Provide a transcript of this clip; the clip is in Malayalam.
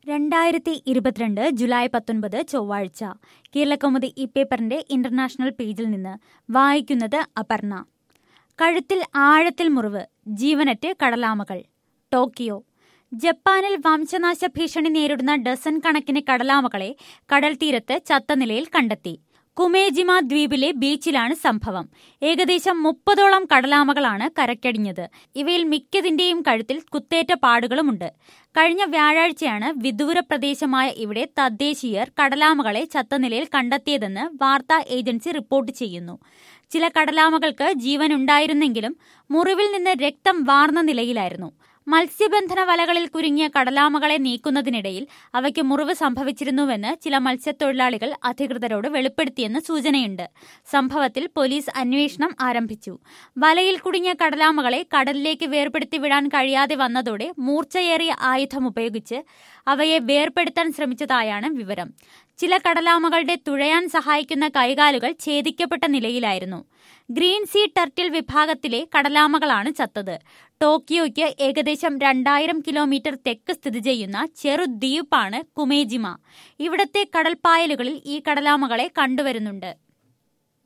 രണ്ടായിരത്തി ഇരുപത്തിരണ്ട് ജൂലൈ പത്തൊൻപത് ചൊവ്വാഴ്ച കേരളകൗമുദി ഈ പേപ്പറിന്റെ ഇന്റർനാഷണൽ പേജിൽ നിന്ന് വായിക്കുന്നത് അപർണ കഴുത്തിൽ ആഴത്തിൽ മുറിവ് ജീവനറ്റ് കടലാമകൾ ടോക്കിയോ ജപ്പാനിൽ വംശനാശ ഭീഷണി നേരിടുന്ന ഡസൻ കണക്കിന് കടലാമകളെ കടൽ തീരത്ത് ചത്ത നിലയിൽ കണ്ടെത്തി കുമേജിമ ദ്വീപിലെ ബീച്ചിലാണ് സംഭവം ഏകദേശം മുപ്പതോളം കടലാമകളാണ് കരക്കടിഞ്ഞത് ഇവയിൽ മിക്കതിന്റെയും കഴുത്തിൽ കുത്തേറ്റ പാടുകളുമുണ്ട് കഴിഞ്ഞ വ്യാഴാഴ്ചയാണ് വിദൂര പ്രദേശമായ ഇവിടെ തദ്ദേശീയർ കടലാമകളെ ചത്ത നിലയിൽ കണ്ടെത്തിയതെന്ന് വാർത്താ ഏജൻസി റിപ്പോർട്ട് ചെയ്യുന്നു ചില കടലാമകൾക്ക് ജീവൻ ഉണ്ടായിരുന്നെങ്കിലും മുറിവിൽ നിന്ന് രക്തം വാർന്ന നിലയിലായിരുന്നു മത്സ്യബന്ധന വലകളിൽ കുരുങ്ങിയ കടലാമകളെ നീക്കുന്നതിനിടയിൽ അവയ്ക്ക് മുറിവ് സംഭവിച്ചിരുന്നുവെന്ന് ചില മത്സ്യത്തൊഴിലാളികൾ അധികൃതരോട് വെളിപ്പെടുത്തിയെന്ന് സൂചനയുണ്ട് സംഭവത്തിൽ പോലീസ് അന്വേഷണം ആരംഭിച്ചു വലയിൽ കുടുങ്ങിയ കടലാമകളെ കടലിലേക്ക് വേർപെടുത്തി വിടാൻ കഴിയാതെ വന്നതോടെ മൂർച്ചയേറിയ ആയുധം ഉപയോഗിച്ച് അവയെ വേർപെടുത്താൻ ശ്രമിച്ചതായാണ് വിവരം ചില കടലാമകളുടെ തുഴയാൻ സഹായിക്കുന്ന കൈകാലുകൾ ഛേദിക്കപ്പെട്ട നിലയിലായിരുന്നു ഗ്രീൻ സീ ടർട്ടിൽ വിഭാഗത്തിലെ കടലാമകളാണ് ചത്തത് ടോക്കിയോയ്ക്ക് ഏകദേശം രണ്ടായിരം കിലോമീറ്റർ തെക്ക് സ്ഥിതി ചെയ്യുന്ന ചെറുദ്വീപാണ് കുമേജിമ ഇവിടത്തെ കടൽപ്പായലുകളിൽ ഈ കടലാമകളെ കണ്ടുവരുന്നുണ്ട്